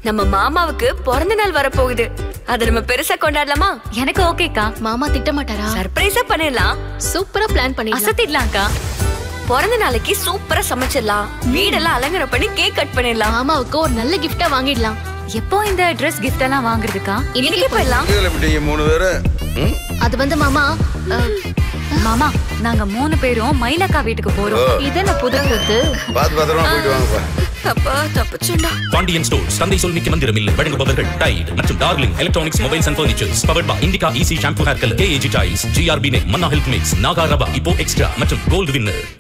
நம்ம மாமாவுக்கு பிறந்த நாள் வரப்போகுது அத நம்ம பெருசா கொண்டாடலாமா எனக்கு ஓகேக்கா மாமா திட்ட மாட்டாரா சர்ப்ரைஸா பண்ணிடலாம் சூப்பரா பிளான் பண்ணிடலாம் அசத்திடலாம்க்கா பிறந்த நாளைக்கு சூப்பரா சமைச்சிடலாம் வீடெல்லாம் அலங்காரம் பண்ணி கேக் கட் பண்ணிடலாம் மாமாவுக்கு ஒரு நல்ல கிஃப்டா வாங்கிடலாம் எப்போ இந்த ட்ரெஸ் gift எல்லாம் வாங்குறதுக்கா இன்னைக்கு போயிடலாம் கிளம்பிட்டீங்க மூணு பேரு ம்? அது வந்து மாமா அஹ், மாமா நாங்க மூணு பேரும் மயிலக்கா வீட்டுக்கு போறோம் இது என்ன புது கூத்து பார்த்து பத்திரமா போயிட்டு வாங்கப்பா அப்பா தப்பிச்சுண்டா பாண்டியன் ஸ்டோர்ஸ் தந்தை சொல் மிக்க மந்திரம் இல்லை வழங்குபவர்கள் டைட் மற்றும் Darling electronics mobiles and furnitures powered by Indica easy shampoo hair colour KAG tiles GRB நெக் மன்னா ஹெல்த் மிக்ஸ் நாகா ரபா இப்போ எக்ஸ்ட்ரா மற்றும் கோல்டு வின்னர்